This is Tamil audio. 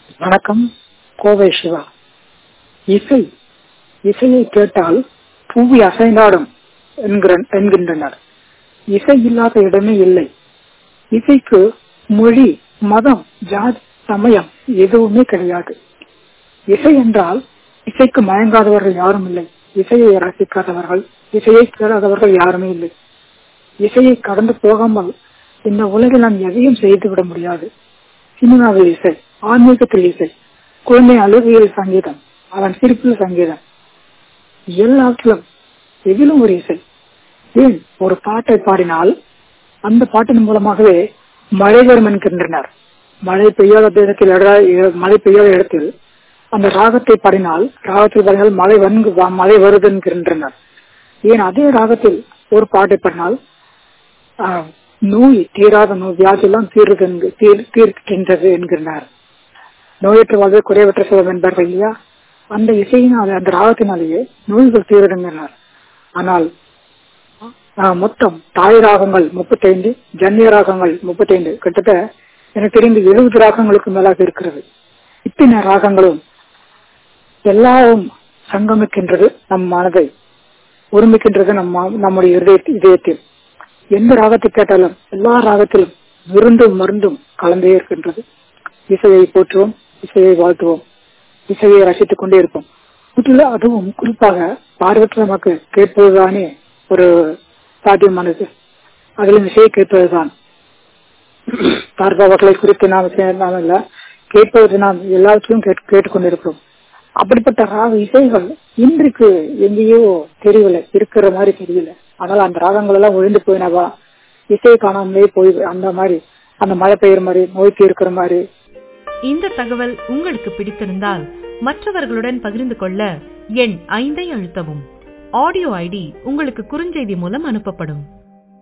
வணக்கம் கோவை சிவா இசை இசையை கேட்டால் புவி அசைந்தாடும் என்கிற என்கின்றனர் இசை இல்லாத இடமே இல்லை இசைக்கு மொழி மதம் ஜாதி சமயம் எதுவுமே கிடையாது இசை என்றால் இசைக்கு மயங்காதவர்கள் யாரும் இல்லை இசையை ரசிக்காதவர்கள் இசையை கேளாதவர்கள் யாருமே இல்லை இசையை கடந்து போகாமல் இந்த உலகில் நாம் எதையும் செய்துவிட முடியாது சினிமாவில் இசை ஆன்மீகத்தில் இசை குழந்தை அழுகையில் சங்கீதம் அவன் சிரிப்பில் சங்கீதம் எல்லாத்திலும் எதிலும் ஒரு இசை ஏன் ஒரு பாட்டை பாடினால் அந்த பாட்டின் மூலமாகவே மழை வரும் என்கின்றனர் மழை பெய்யாத இடத்தில் மழை பெய்யாத இடத்தில் அந்த ராகத்தை பாடினால் ராகத்தில் பாடினால் மழை வந்து மழை வருது என்கின்றனர் ஏன் அதே ராகத்தில் ஒரு பாட்டை பாடினால் நோய் தீராத நோய் வியாதி எல்லாம் தீர்றது தீர்க்கின்றது என்கிறார் நோயற்ற வாழ்வே குறைவற்ற செல்வம் என்பார்கள் இல்லையா அந்த இசையினால் அந்த ராகத்தினாலேயே நோய்கள் தீருதுங்கிறார் ஆனால் மொத்தம் தாய் ராகங்கள் முப்பத்தைந்து ஜன்னிய ராகங்கள் முப்பத்தைந்து கிட்டத்தட்ட எனக்கு தெரிந்து எழுபது ராகங்களுக்கு மேலாக இருக்கிறது இத்தனை ராகங்களும் எல்லாரும் சங்கமிக்கின்றது நம் மனதை ஒருமிக்கின்றது நம் நம்முடைய இதயத்தில் எந்த ராகத்தை கேட்டாலும் எல்லா ராகத்திலும் விருந்தும் மருந்தும் கலந்தே இருக்கின்றது இசையை போற்றுவோம் இசையை வாழ்த்துவோம் இசையை ரசித்துக் கொண்டே இருப்போம் வீட்டில் அதுவும் குறிப்பாக பார்வற்ற நமக்கு கேட்பதுதானே ஒரு சாத்தியமானது அதில் இசையை கேட்பதுதான் பார்ப்பவர்களை குறித்து நாம் நாம் இல்ல கேட்பது நாம் எல்லாத்தையும் கேட்டுக்கொண்டிருக்கிறோம் அப்படிப்பட்ட ராக இசைகள் இன்றைக்கு எங்கேயோ தெரியல இருக்கிற மாதிரி தெரியல ஆனால் அந்த ராகங்கள் எல்லாம் ஒழிந்து போயினவா இசையை காணாமலே போய் அந்த மாதிரி அந்த மழை பெய்யுற மாதிரி நோய்க்கு இருக்கிற மாதிரி இந்த தகவல் உங்களுக்கு பிடித்திருந்தால் மற்றவர்களுடன் பகிர்ந்து கொள்ள எண் ஐந்தை அழுத்தவும் ஆடியோ ஐடி உங்களுக்கு குறுஞ்செய்தி மூலம் அனுப்பப்படும்